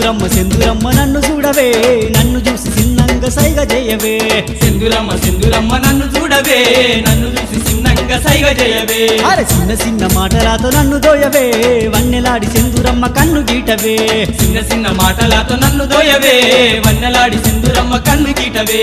సెందురమ్మ సెందురమ్మ నన్ను చూడవే నన్ను చూసి చిన్నంగా సైగ చేయవే సింధురమ్మ సింధురమ్మ నన్ను చూడవే నన్ను చూసి చిన్నంగా సైగ చేయవే అరే చిన్న చిన్న మాటలతో నన్ను దోయవే వన్నెలాడి సెందురమ్మ కన్ను గీటవే చిన్న చిన్న మాటలతో నన్ను దోయవే వన్నెలాడి సింధురమ్మ కన్ను గీటవే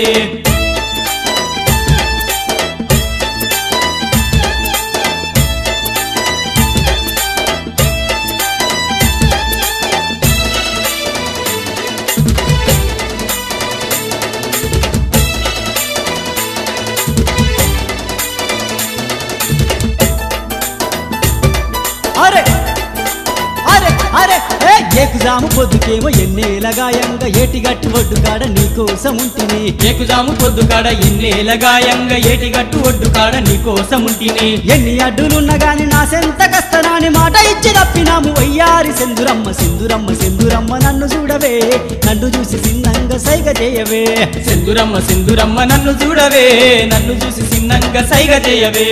అరే అరే అరే ఏ ఏకుజాము పొద్దుకేమో ఎన్నేల గాయంగా ఏటిగట్టు ఒడ్డు కాడ నీకోసం ఉంటిని ఏకుజాము పొద్దు కాడ ఎన్నేల గాయంగా ఏటిగట్టు ఒడ్డు కాడ నీకోసం ఉంటిని ఎన్ని అడ్డులున్నా గాని నా సెంత కస్తనాని మాట ఇచ్చి తప్పినాము వయ్యారి సెందురమ్మ సెందురమ్మ సెందురమ్మ నన్ను చూడవే నన్ను చూసి చిన్నంగా సైగ చేయవే సింధురమ్మ సింధురమ్మ నన్ను చూడవే నన్ను చూసి చిన్నంగా సైగ చేయవే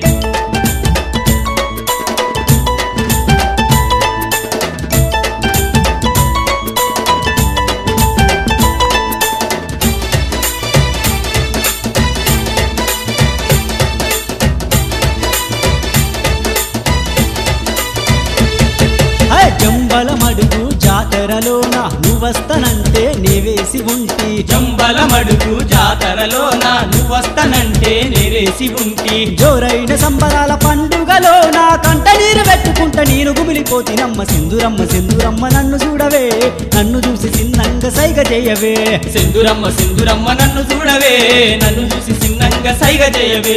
హే జంబల మడుగు జాతరలోన నువ్వస్తనంటే నీవేసి ఉంటి జంబల మడుగు జాతరలోన నువ్వస్తానంటే నేరేసి ఉంటి జోరైన సంబరాల పండుగలో నా కంట నీరు పెట్టుకుంట నేను గుమిలిపోతినమ్మ సింధురమ్మ సింధురమ్మ నన్ను చూడవే నన్ను చూసి చిన్నంగా సైగ చేయవే సింధురమ్మ సింధురమ్మ నన్ను చూడవే నన్ను చూసి చిన్నంగా సైగ చేయవే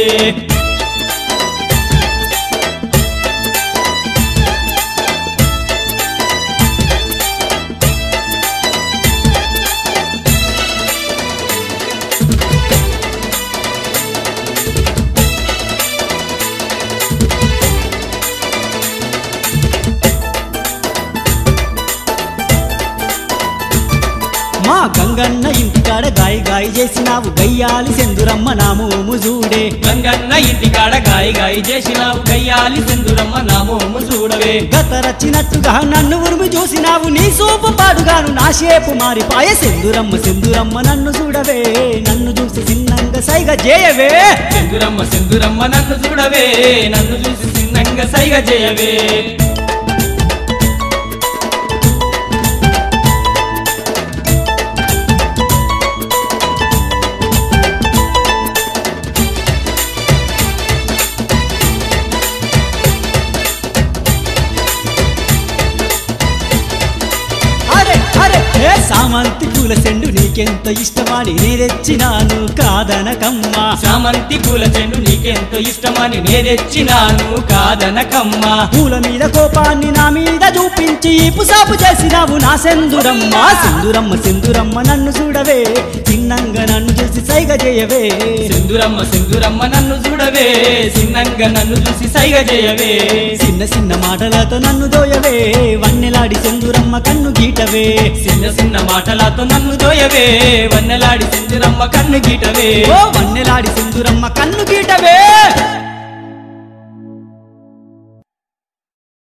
మా గంగన్న ఇంటికాడ గాయి గాయి చేసినావు గయ్యాలి సెందురమ్మ నామోము చూడే గంగన్న ఇంటికాడ గాయి గాయి చేసినావు గయ్యాలి సింధురమ్మ నా మోము చూడవే గత రచ్చినట్టుగా నన్ను ఉరుము చూసినావు నీ సూపు పాడుగాను నా షేపు మారిపాయ సెందురమ్మ సెందురమ్మ నన్ను చూడవే నన్ను చూసి చిన్నంగా సైగ చేయవే సింధురమ్మ సింధురమ్మ నన్ను చూడవే నన్ను చూసి చిన్నంగా సైగ చేయవే అరే అరే ఏ సామంతి పూల చెండు నీకెంత ఇష్టమని నే తెచ్చినాను కాదనకమ్మా చామంతి పూల చెండు నీకెంతో ఇష్టమని నేనెచ్చినాను కాదనకమ్మ పూల మీద కోపాన్ని నా మీద చూపించి పుసాపు చేసినావు నా సెందురమ్మ సెందురమ్మ సెందురమ్మ నన్ను చూడవే చిన్నంగా నన్ను చూసి సైగ చేయవే సింధురమ్మ సింధురమ్మ నన్ను చూడవే చిన్నంగా నన్ను చూసి సైగ చేయవే చిన్న చిన్న మాటలతో నన్ను దోయవే వన్నెలాడి సెందురమ్మ కన్ను గీటవే చిన్న చిన్న మాటలతో నన్ను దోయవే వన్నెలాడి సింధురమ్మ కన్ను గీటవే ఓ వన్నెలాడి సెందురమ్మ కన్ను గీటవే